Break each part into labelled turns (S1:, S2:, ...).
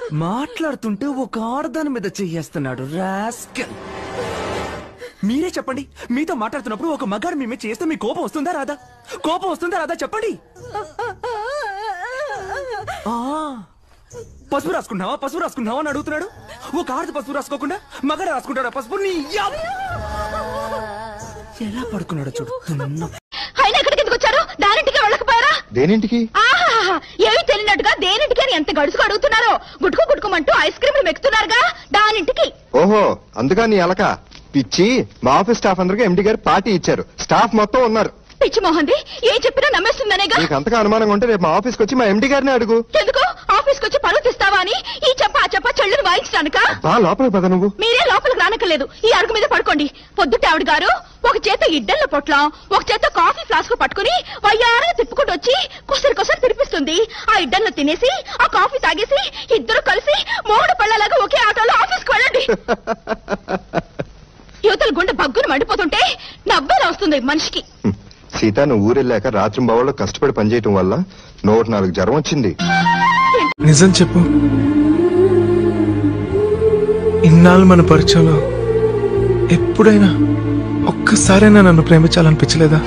S1: మాట్లాడుతుంటే ఒక ఆడదాని మీద చెయ్యేస్తున్నాడు రాస్కల్ మీరే చెప్పండి మీతో మాట్లాడుతున్నప్పుడు ఒక మగాడు మీ మీద చేస్తే మీ కోపం వస్తుందా రాదా కోపం వస్తుందా రాదా చెప్పండి ఆ పసుపు రాసుకుంటున్నావా పసుపు రాసుకుంటున్నావా అని అడుగుతున్నాడు ఒక ఆడది పసుపు రాసుకోకుండా మగాడు రాసుకుంటాడా పసుపు నీ యమ్. ఎలా పడుకున్నాడో చూడు దున్న
S2: ఆయన ఎక్కడికి ఎందుకు వచ్చారు దానింటికి వెళ్ళకపోయారా
S3: దేనింటికి
S2: ఆహాహా ఏమి తెలియనట్టుగా దేనింటికి అని ఎంత గడుచుకు అడుగుతున్నారో గుట్టుకు గుట్టుకోమంటూ ఐస్ క్రీమ్లు మెక్కుతున్నారుగా దానింటికి
S3: ఓహో అందుగా నీ అలక పిచ్చి మా ఆఫీస్ స్టాఫ్ అందరికి ఎండి గారు పార్టీ ఇచ్చారు స్టాఫ్ మొత్తం ఉన్నారు
S2: పిచ్చి మోహన్ది ఏం చెప్పినా నమ్మేస్తుందనేగా
S3: నీకు అంతగా అనుమానంగా ఉంటే రేపు మా ఆఫీస్కి వచ్చి మా ఎండి గారిని అడుగు
S2: ఎందుకు ఆఫీస్కి వచ్చి పరువు తీస్తావా అని ఈ చెప్ప ఆ చెప్ప చెల్లును వాయించడానిక
S3: బా లోపలికి పద నువ్వు
S2: మీరే లోపలికి రానక్కర్లేదు ఈ అరుగు మీద పడుకోండి పొద్దుట ఆవిడ గారు ఒక చేత ఇడ్డల పొట్లం ఒక చేత కాఫీ ఫ్లాస్క్ పట్టుకుని వయ్యారగా తిప్పుకుంటూ వచ్చి కొసరి కొసరి తినిపిస్తుంది ఆ ఇడ్డల్లో తినేసి ఆ కాఫీ తాగేసి ఇద్దరు కలిసి మూడు పళ్ళలాగా ఒకే ఆటోలో ఆఫీస్కి వెళ్ళండి యువతల గుండె బగ్గును మండిపోతుంటే నవ్వేలా వస్తుంది మనిషికి
S3: హ్మ్. సీత నువ్వు ఊరెళ్ళాక రాత్రి బావుల్లో కష్టపడి పనిచేయటం వల్ల నూట నాలుగు జ్వరం వచ్చింది
S4: నిజం చెప్పు ఇన్నాళ్ళు మన పరిచయంలో ఎప్పుడైనా ఒక్కసారైనా నన్ను ప్రేమించాలనిపించలేదా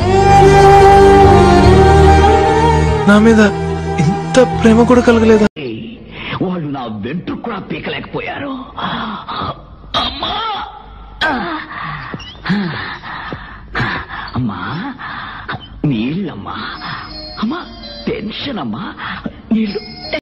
S4: నా మీద ఇంత ప్రేమ కూడా కలగలేదా
S5: వాళ్ళు నా వెంట్రుకు కూడా పీకలేకపోయారు అమ్మా అమ్మా నీళ్ళమ్మా అమ్మా టెన్షన్ అమ్మా నీళ్ళు